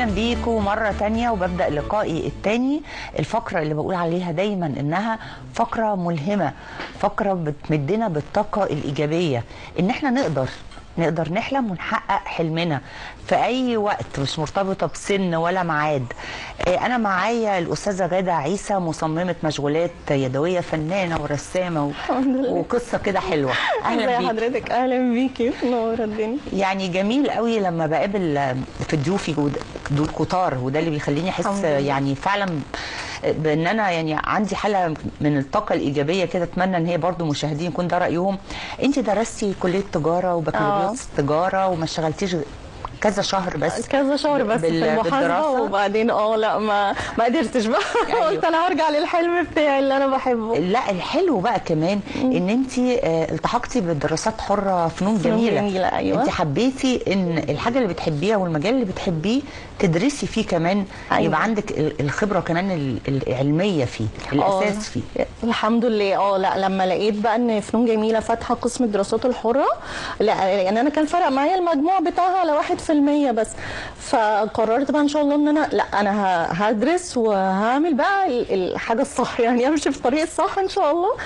بيكم مرة تانية وببدأ لقائي التاني الفقرة اللي بقول عليها دايما إنها فقرة ملهمة فقرة بتمدنا بالطاقة الإيجابية إن إحنا نقدر نقدر نحلم ونحقق حلمنا في أي وقت مش مرتبطة بسن ولا ميعاد آه، أنا معايا الأستاذة غادة عيسى مصممة مشغولات يدوية فنانة ورسامة و... الحمد لله. وقصة كده حلوة أهلا ازي بيك حضرتك اهلا بيكي منوره الدنيا يعني جميل قوي لما بقابل في ضيوفي ود- دول كتار وده اللي بيخليني احس الحمد لله. يعني فعلا بان انا يعني عندي حاله من الطاقه الايجابيه كده اتمنى ان هي برضو مشاهدين يكون ده رايهم انت درستي كليه تجاره وبكالوريوس تجاره وما اشتغلتيش كذا شهر بس كذا شهر بس بال- في المحاسبه بالدراسة؟ وبعدين اه لا ما ما قدرتش بقى أيوة. قلت انا هرجع للحلم بتاعي اللي انا بحبه لا الحلو بقى كمان ان انت آه، التحقتي بدراسات حره فنون فنون جميله جميلة، أيوة. انت حبيتي ان الحاجه اللي بتحبيها والمجال اللي بتحبيه تدرسي فيه كمان أيوة. يبقى عندك ال- الخبره كمان ال- العلميه فيه الاساس فيه الحمد لله اه لا لما لقيت بقى ان فنون جميله فاتحه قسم الدراسات الحره لا يعني انا كان فرق معايا المجموع بتاعها على 1% بس فقررت بقى ان شاء الله ان انا لا انا ه- هدرس وهعمل بقى ال- الحاجه الصح يعني امشي في الطريق الصح ان شاء الله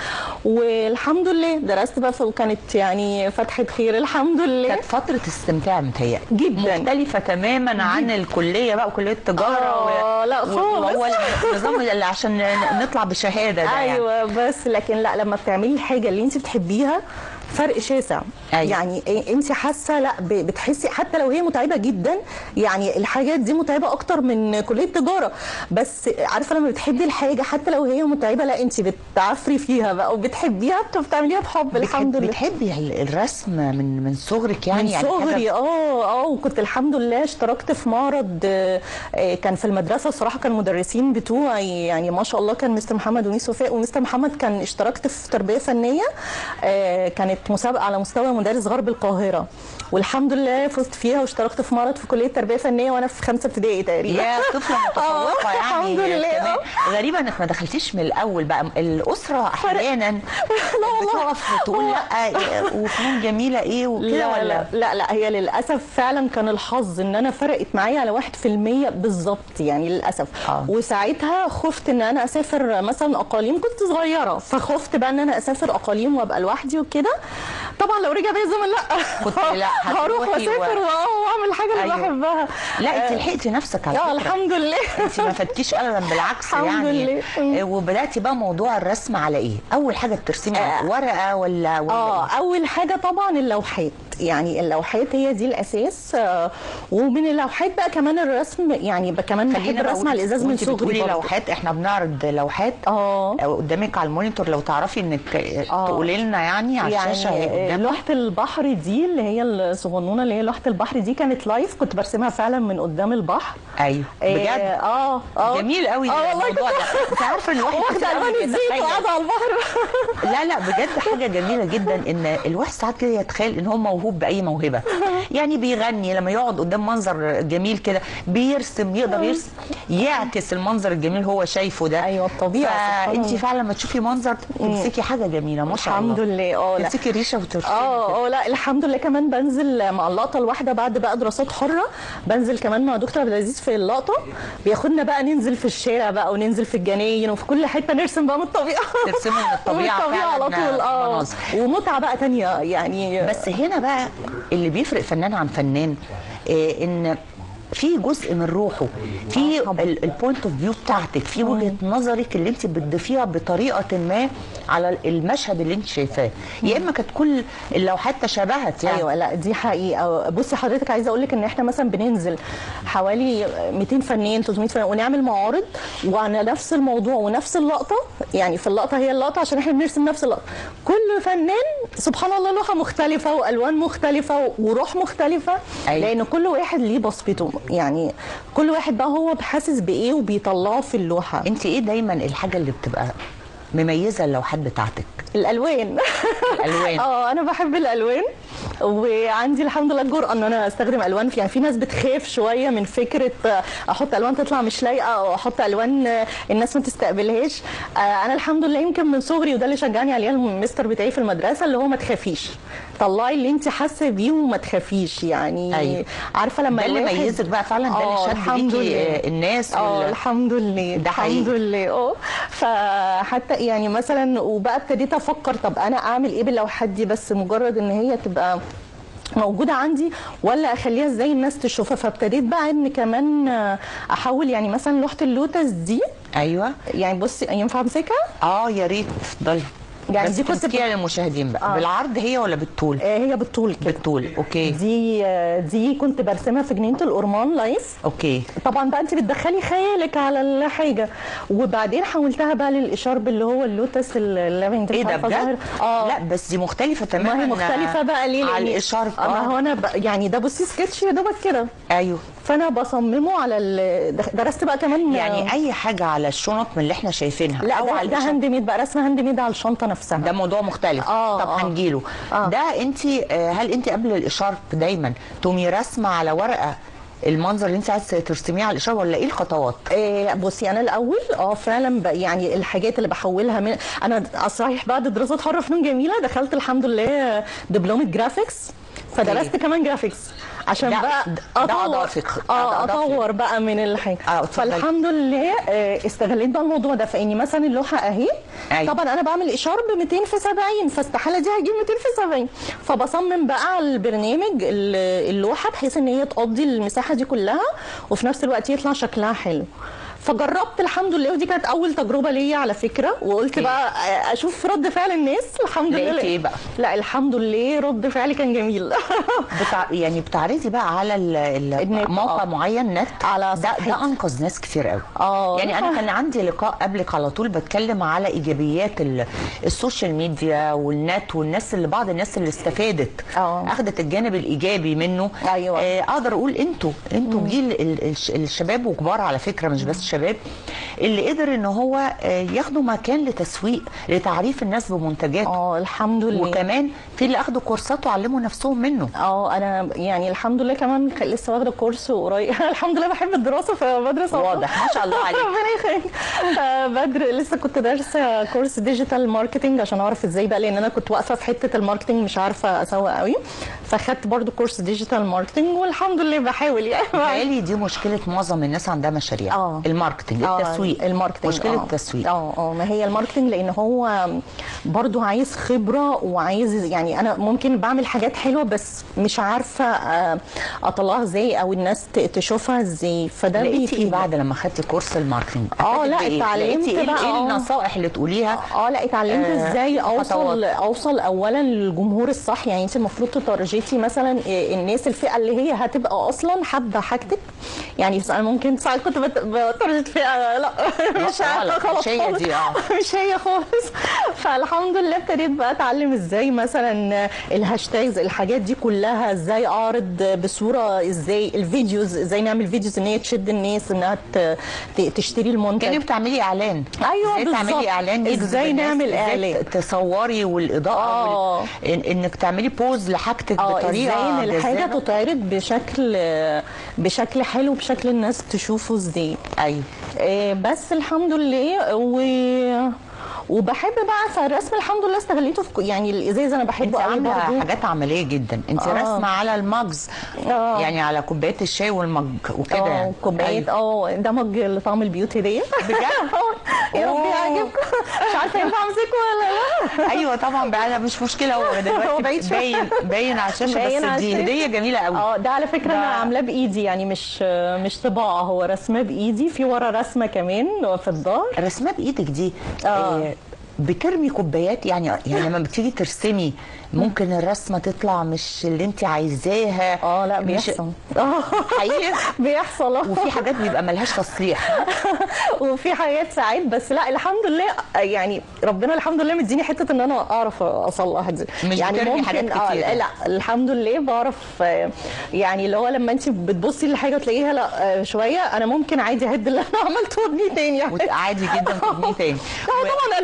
والحمد لله درست بقى ف- وكانت يعني فتحه خير الحمد لله كانت فتره استمتاع متهيألي جدا. مختلفه تماما عن الكليه بقى وكليه التجاره آه، لا و- خالص. وهو النظام اللي عشان نطلع بشهاده ده يعني. ايوه بس لكن لا لما بتعملي الحاجه اللي انت بتحبيها فرق شاسع أيوة. يعني إيه انت حاسه لا ب- بتحسي حتى لو هي متعبه جدا يعني الحاجات دي متعبه اكتر من كليه تجاره بس عارفه لما بتحبي الحاجه حتى لو هي متعبه لا انت بتعفري فيها بقى وبتحبيها بتعمليها بحب الحمد بتحب- لله بتحبي ال- الرسم من من صغرك يعني من يعني حاجة صغري اه اه وكنت الحمد لله اشتركت في معرض آه، آه، كان في المدرسه الصراحه كان المدرسين بتوعي يعني ما شاء الله كان مستر محمد وميس وفاء ومستر محمد كان اشتركت في تربيه فنيه آه، كانت مسابقه على مستوى مدارس غرب القاهره والحمد لله فزت فيها واشتركت في معرض في كليه تربيه فنيه وانا في خمسه ابتدائي تقريبا يا طفله متفوقه آه، يعني الحمد لله، كمان. آه. غريبه انك ما دخلتيش من الاول بقى الاسره احيانا والله. بتقف تقول لا إيه، وفنون جميله ايه وكده لا ولا لا لا لا هي للاسف فعلا كان الحظ ان انا فرقت معايا على 1% بالظبط يعني للاسف آه. وساعتها خفت ان انا اسافر مثلا اقاليم كنت صغيره فخفت بقى ان انا اسافر اقاليم وابقى لوحدي وكده طبعا لو رجع بيا الزمن لا كنت لا، هروح هتروحي و- واسافر و- واعمل الحاجه اللي أيوة. بحبها لا انت آه، لحقتي نفسك على اه فكره الحمد لله انت ما فاتكيش ابدا بالعكس الحمد يعني لله. آه، وبداتي بقى موضوع الرسم على ايه اول حاجه بترسمي على آه. ورقه ولا ولا اه إيه؟ اول حاجه طبعا اللوحات يعني اللوحات هي دي الاساس آه، ومن اللوحات بقى كمان الرسم يعني بقى كمان بحب خلينا الرسم بقى على الازاز من وانت صغري بتقولي برضه. لوحات احنا بنعرض لوحات اه قدامك على المونيتور لو تعرفي انك آه. تقولي لنا يعني على الشاشه هي يعني قدامك لوحه البحر دي اللي هي الصغنونه اللي هي لوحه البحر دي كانت لايف كنت برسمها فعلا من قدام البحر ايوه آه، بجد اه اه جميل قوي اه والله الموضوع كنت ده انت عارفه ان الواحد كتير واخده قوي الوان الزيت بيتخيل- وقاعده على البحر لا لا بجد حاجه جميله جدا ان الواحد ساعات كده يتخيل ان هو موهوب باي موهبه يعني بيغني لما يقعد قدام منظر جميل كده بيرسم يقدر يرسم يعكس المنظر الجميل هو شايفه ده ايوه الطبيعه سبحان فانت الله. فعلا لما تشوفي منظر تمسكي حاجه جميله ما شاء الله الحمد لله اه لا تمسكي ريشه وترسمي اه اه لا الحمد لله كمان بنزل مع اللقطه الواحده بعد بقى دراسات حره بنزل كمان مع دكتور عبد العزيز في اللقطه بياخدنا بقى ننزل في الشارع بقى وننزل في الجناين وفي كل حته نرسم بقى من الطبيعه ترسمي من الطبيعة من الطبيعه على فعلاً طول اه مناظر. ومتعه بقى تانية يعني بس هنا بقى اللي بيفرق فنان عن فنان إيه ان في جزء من روحه في البوينت اوف فيو بتاعتك في وجهه نظرك اللي انت بتضيفيها بطريقه ما على المشهد اللي انت شايفاه يا اما كانت كل اللوحات تشابهت يعني ايوه لا دي حقيقه بصي حضرتك عايزه اقول لك ان احنا مثلا بننزل حوالي 200 فنان 300 فنان ونعمل معارض وعلى نفس الموضوع ونفس اللقطه يعني في اللقطه هي اللقطه عشان احنا بنرسم نفس اللقطه كل فنان سبحان الله لوحه مختلفه والوان مختلفه وروح مختلفه أيوة. لان كل واحد ليه بصمته يعني كل واحد بقى هو حاسس بايه وبيطلعه في اللوحه انت ايه دايما الحاجه اللي بتبقى مميزه اللوحات بتاعتك الالوان الألوان. اه انا بحب الالوان وعندي الحمد لله الجرأه ان انا استخدم الوان في يعني في ناس بتخاف شويه من فكره آه، احط الوان تطلع مش لايقه او احط الوان آه، الناس ما تستقبلهاش آه، انا الحمد لله يمكن من صغري وده اللي شجعني عليه المستر بتاعي في المدرسه اللي هو ما تخافيش طلعي اللي انت حاسه بيه وما تخافيش يعني أيوة. عارفه لما ده اللي الواحد- ميزك بقى فعلا ده آه، اللي شد الحمد بيكي لله. آه، الناس اه وال- الحمد لله ده حقيقي. الحمد لله اه فحتى يعني مثلا وبقى ابتديت افكر طب انا اعمل ايه باللوحات دي بس مجرد ان هي تبقى موجودة عندي ولا اخليها ازاي الناس تشوفها فابتديت بقى ان كمان احول يعني مثلا لوحة اللوتس دي ايوه يعني بصي ينفع امسكها؟ اه يا ريت اتفضلي يعني بس دي كنت تمسكيها للمشاهدين بقى آه. بالعرض هي ولا بالطول آه، هي بالطول كده بالطول اوكي دي دي كنت برسمها في جنينة الأورمان لايف اوكي طبعا بقى انت بتدخلي خيالك على الحاجه وبعدين حولتها بقى للاشارب اللي هو اللوتس اللافندر ايه مش ده عارفة بجد؟ ظاهر. اه لا بس دي مختلفة تماما ما هي مختلفه بقى ليه على لأن- الاشارب اه ما هو اه انا بقى يعني ده بصي سكتش يا دوبك كده ايوه فانا بصممه على ال... درست بقى كمان يعني اي حاجة على الشنط من اللي احنا شايفينها لا أو ده, على ده الإشارب. هاند ميد بقى رسمه هاند ميد على الشنطه نفسها ده موضوع مختلف آه، طب آه. هنجيله آه. ده انت هل انت قبل الاشارب دايما تقومي راسمه على ورقه المنظر اللي انت عايزه ترسميه على الاشارب ولا ايه الخطوات إيه لا بصي انا الاول اه فعلا ب- يعني الحاجات اللي بحولها من انا صحيح بعد دراسات حره فنون جميله دخلت الحمد لله دبلومه جرافيكس فدرست كمان جرافيكس عشان ده- بقى ده- ده أضافك. ده اه أضاف لك. اطور بقى من الحاجه آه، اتفضلي. فالحمد لله آه، استغليت بقى الموضوع ده فاني مثلا اللوحه اهي أيوة. طبعا انا بعمل اشاره ب 200 في 70 فاستحاله دي هجيب 200 في 70 فبصمم بقى على البرنامج ال- اللوحه بحيث ان هي تقضي المساحه دي كلها وفي نفس الوقت يطلع شكلها حلو فجربت الحمد لله ودي كانت اول تجربه ليا على فكره وقلت أوكي. بقى اشوف رد فعل الناس الحمد لله لقيتي إيه بقى؟ لا الحمد لله رد فعلي كان جميل بتع... يعني بتعرضي بقى على ال... ال... النت، موقع آه. معين نت على ده, صفحتي. ده انقذ ناس كتير قوي اه يعني انا كان عندي لقاء قبلك على طول بتكلم على ايجابيات ال- السوشيال ميديا والنت والناس اللي بعض الناس اللي استفادت اه. اخذت الجانب الايجابي منه أيوة. آه اقدر اقول انتوا انتوا جيل ال- الش- الشباب وكبار على فكره مش بس شباب اللي قدر ان هو آه ياخدوا مكان لتسويق لتعريف الناس بمنتجاته اه الحمد لله وكمان في اللي اخدوا كورسات وعلموا نفسهم منه اه انا يعني الحمد لله كمان ك- لسه واخده كورس قريب الحمد لله بحب الدراسه فبدرس على طول. واضح، ما شاء الله عليك. ربنا يخليك آه، بدر لسه كنت دارسه كورس ديجيتال ماركتنج عشان اعرف ازاي بقى لان انا كنت واقفه في حته الماركتنج مش عارفه اسوق قوي فخدت برضو كورس ديجيتال ماركتنج والحمد لله بحاول يعني بيتهيألي دي مشكله معظم الناس عندها مشاريع اه. الماركتنج آه، التسويق الماركتنج مشكله آه. التسويق اه اه ما هي الماركتنج لان هو برضو عايز خبره وعايز يعني انا ممكن بعمل حاجات حلوه بس مش عارفه آه، اطلعها ازاي او الناس ت- تشوفها ازاي فده لقيتي ايه بيفيد. بعد لما خدتي كورس الماركتنج اه، أفادك لا، بإيه؟ اتعلمت لقيتي ايه بقى، ايه اه. النصائح اللي تقوليها اه لا اتعلمت آه، ازاي اوصل خطوات. اوصل اولا للجمهور الصح يعني انت المفروض تتارجتي مثلا إيه الناس الفئه اللي هي هتبقى اصلا حابه حاجتك يعني بس انا ممكن ساعات كنت بت- بتارجت فئه لا مش لا، عارفه لا، خلاص مش هي خالص. دي، اه. مش هي خالص فالحمد لله ابتديت بقى اتعلم ازاي مثلا الهاشتاجز الحاجات دي كلها ازاي اعرض بصوره ازاي الفيديوز ازاي نعمل فيديوز ان هي تشد الناس انها ت- ت- تشتري المنتج كانك بتعملي اعلان أيوة ازاي تعملي بالظبط. اعلان يجذب إزاي الناس؟ نعمل ازاي إعلان؟ ت- تصوري والاضاءه آه. وال... إن... انك تعملي بوز لحاجتك اه بطريقه ازاي ان الحاجه جذابة. تتعرض بشكل بشكل حلو بشكل الناس تشوفه ازاي ايوه آه، بس الحمد لله و وبحب بقى فالرسم الحمد لله استغليته في ك- يعني الازاز انا انت بحبه قوي عامله برضه حاجات عمليه جدا انت آه. راسمه على المجز آه. يعني على كوبايات الشاي والمج وكده اه يعني. كوبايات أيوة. اه ده مج لطعم البيوت هديه بجد؟ آه، يا رب أوه. يعجبكم مش عارفه ينفع امسكه ولا لا ايوه طبعا بقى لا مش مشكله هو هو دلوقتي بعيد شوية. باين باين على الشاشه باين بس على دي الشاشة. هديه جميله قوي اه ده على فكره ده- انا عاملاه بايدي يعني مش مش طباعه هو رسمه بايدي في ورا رسمه كمان في الظهر رسمه بايدك دي آه. آه، بترمي كوبايات يعني يعني لما بتيجي ترسمي ممكن الرسمه تطلع مش اللي انت عايزاها اه لا مش- بيحصل اه حقيقي بيحصل آه. وفي حاجات بيبقى ملهاش تصليح وفي حاجات ساعات بس لا الحمد لله يعني ربنا الحمد لله مديني حته ان انا اعرف اصلح دي مش يعني بترمي حاجات آه، كتير. لا الحمد لله بعرف آه، يعني اللي هو لما انت بتبصي لحاجه تلاقيها لا آه، شويه انا ممكن عادي اهد اللي انا عملته وابنيه تاني يعني وت- عادي جدا تبنيه تاني لا طبعا الوان بقى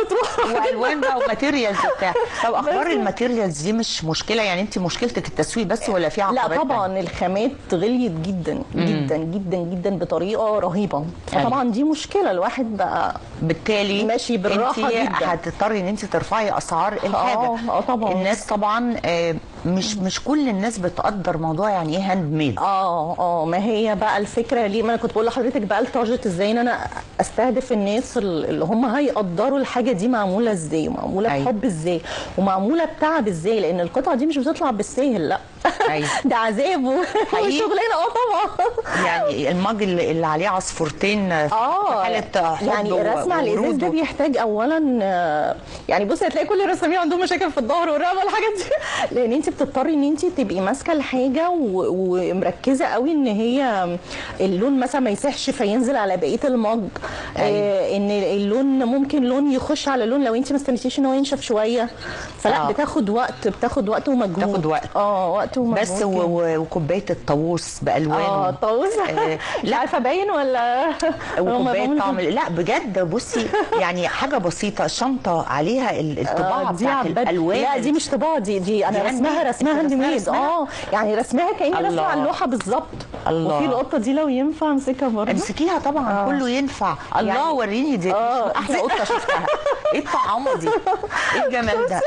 بتروح والوان بقى وماتيريالز وبتاع طب اخبار الماتيريالز دي مش مشكله يعني انت مشكلتك التسويق بس ولا في لا عقبات طبعا الخامات غليت جدا جدا جدا جدا بطريقه رهيبه أيوة. فطبعا دي مشكله الواحد بقى بالتالي ماشي بالراحة انت جدا. هتضطري ان انت ترفعي اسعار الحاجه اه اه طبعا الناس طبعا آه، مش مش كل الناس بتقدر موضوع يعني ايه هاند ميد اه اه ما هي بقى الفكره ليه ما انا كنت بقول لحضرتك بقى التارجت ازاي ان انا استهدف الناس اللي هم هيقدروا الحاجه دي معموله ازاي ومعموله أيوة. بحب ازاي ومعموله بتعب ازاي لان القطعه دي مش بتطلع بالساهل لا أيوة. ده عذاب و- حقيقي؟ وشغلانه اه طبعا يعني المج اللي اللي عليه عصفورتين في اه حاله حب يعني و- الرسم على الازاز وورود ده و- بيحتاج اولا آه، يعني بصي هتلاقي كل الرسامين عندهم مشاكل في الظهر والرقبه والحاجات دي لان انت بتضطري ان انت تبقي ماسكه الحاجه و- ومركزه قوي ان هي اللون مثلا ما يسحش فينزل على بقيه المج آه ان اللون ممكن لون يخش على لون لو انت ما استنيتيش ان هو ينشف شويه فلا آه. بتاخد وقت بتاخد وقت ومجهود بتاخد وقت. اه وقت ومجهود بس و- كده. و- وكوبايه الطاووس بالوانه اه طاووس آه، مش عارفه باين ولا هم وكوبايه بعملوا طعم لا بجد بصي يعني حاجه بسيطه شنطه عليها ال- الطباعه آه، دي بتاعت عباد- الالوان لا دي مش طباعه دي دي انا دي هاند رسمها ميد. رسمها أنت هاند رسمها ميد رسمها؟ اه يعني رسمها كاني رسمه الله. على اللوحه بالظبط الله. وفي القطه دي لو ينفع امسكها برضه امسكيها طبعا آه. كله ينفع الله يعني- وريني دي آه. احلى قطه شفتها ايه الطعامه دي ايه الجمال ده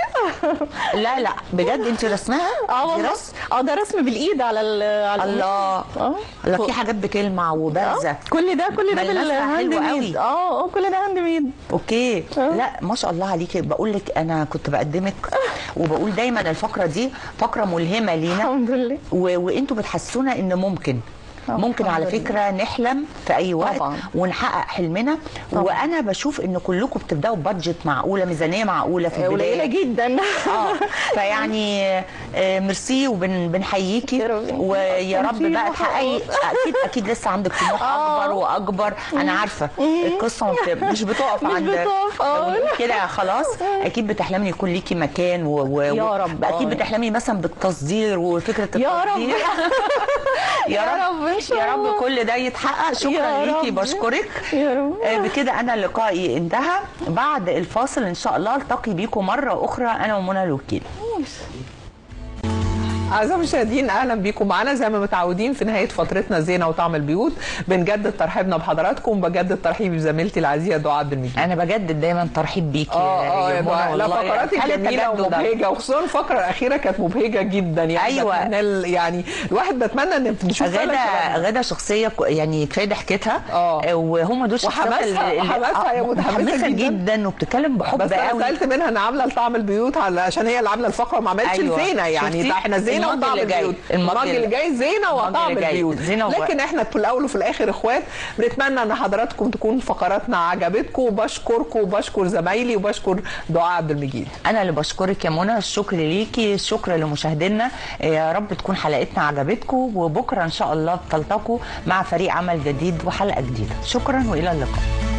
لا لا بجد انت رسمها اه دي والله رسم اه ده رسم بالايد على ال على الله اه الله في حاجات بتلمع وبارزه آه، كل ده كل ده ملمسها بالهاند حلو ميد قوي. اه اه كل ده هاند ميد اوكي آه. لا ما شاء الله عليكي بقول لك انا كنت بقدمك وبقول دايما الفقره دي فقره ملهمه لينا الحمد لله و... وانتوا بتحسونا ان ممكن آه، ممكن على الحمد لله. فكره نحلم في اي وقت طبعاً. ونحقق حلمنا طبعاً. وانا بشوف ان كلكم بتبداوا ببادجت معقوله ميزانيه معقوله في قليله البدايه جدا اه فيعني آه، ميرسي وبنحييكي يا رب. ويا كان رب في بقى روح. تحققي اكيد اكيد لسه عندك طموح آه. اكبر واكبر انا عارفه القصه ما بت- مش بتقف مش عند بتقف، آه. لو بنقول كده خلاص اكيد بتحلمي يكون ليكي مكان و... و... يا رب، اكيد آه. بتحلمي مثلا بالتصدير وفكره التصدير يا رب. يا يا رب رب إن شاء يا رب الله. كل ده يتحقق شكرا يا ليكي رب. بشكرك يا رب آه، بكده انا لقائي انتهى بعد الفاصل ان شاء الله التقي بيكم مره اخرى انا ومنى الوكيل أعزائي المشاهدين أهلا بيكم معانا زي ما متعودين في نهاية فترتنا زينة وطعم البيوت بنجدد ترحيبنا بحضراتكم بجدد ترحيبي بزميلتي العزيزة دعاء عبد المجيد انا بجدد دايما ترحيب بيكي اه اه يا منى دعاء لا والله. فقرات حالة جميله تجدد. ومبهجه وخصوصا الفقره الاخيره كانت مبهجه جدا يعني أيوة. بتمنى ال- يعني الواحد بتمنى ان نشوف فعلا غدا كلام. غدا شخصيه ك- يعني كفايه ضحكتها آه. آه، وهم دول الشخصيات وحماسها- اللي- اللي- وحماسها هي آه، متحمسة جداً. جدا وبتتكلم بحب بس انا قوي سالت منها ان عامله لطعم البيوت على- عشان هي اللي عامله الفقره وما عملتش أيوة. الزينه يعني شفتي؟ ده احنا زينه المج وطعم اللي جاي. البيوت المج المج اللي جاي زينه المج وطعم اللي جاي. البيوت زينة و- لكن احنا في الاول وفي الاخر اخوات بنتمنى ان حضراتكم تكون فقراتنا عجبتكم وبشكركم وبشكر زمايلي وبشكر دعاء عبد المجيد انا اللي بشكرك يا منى الشكر ليكي الشكر لمشاهدينا يا رب تكون حلقتنا عجبتكم وبكره ان شاء الله بتلتقوا مع فريق عمل جديد وحلقه جديده شكرا والى اللقاء